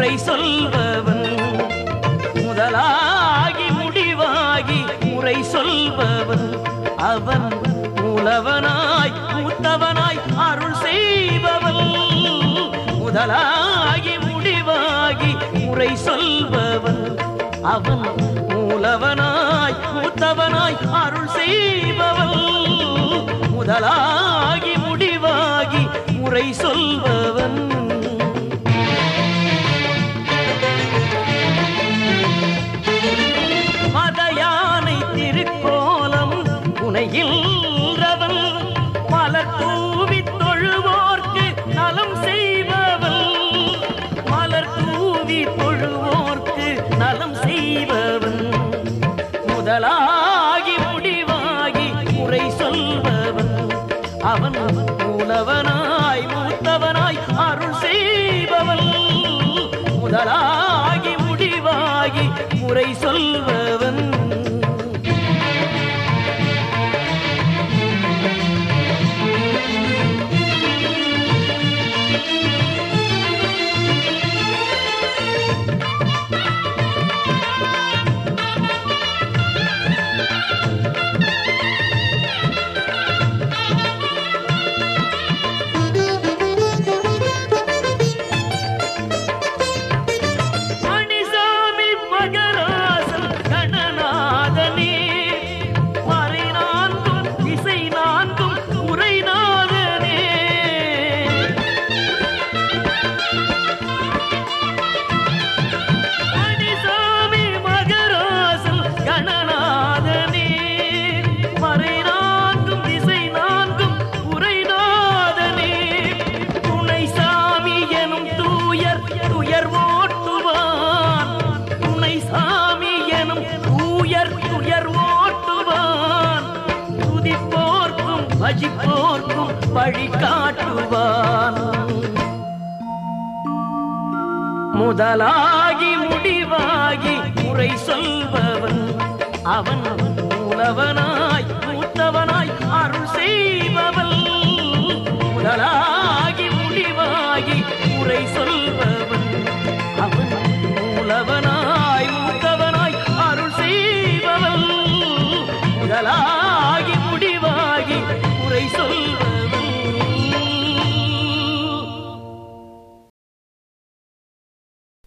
முறை சொல்பவன் முதலாகி முடிவாகி முறை சொல்பவன் அவன் மூலவனாய் மூத்தவனாய் அருள் செய்பவன் முதலாகி முடிவாகி முறை சொல்பவன் அவன் மூலவனாய் மூத்தவனாய் அருள் செய்பவன் முதலாகி முடிவாகி முறை சொல்பவன் மத யானை திருக்கோலம் புனைகின்றவன் மலர் தூவி தொழுவோர்க்கு நலம் செய்பவன் மலர் தூவி தொழுவோர்க்கு நலம் செய்பவன் முதலாகி முடிவாகி முறை சொல்பவன் அவன் மூலவனாய் மூத்தவனாய் அருள் செய்பவன் முதலாகி முடிவாகி முறை சொல்பவன் மணிசாமி மகராசன் கணநாதனே மறை நான்கும் திசை நான்கும் உரைநாதனே மணிசாமி மகராசன் கணநாதனே மறை நான்கும் திசை நான்கும் உரைநாதனே துணை சாமி எனும் தூயர் துயர் ஓட்டுவான் துணை சாமி எனும் தூயர் துயர் ஓட்டுவான் துதிப்போர்க்கும் பஜிப்போர்க்கும் வழி காட்டுவான் முதலாகி முடிவாகி முறை சொல்பவன் அவன் மூலவனாய் மூத்த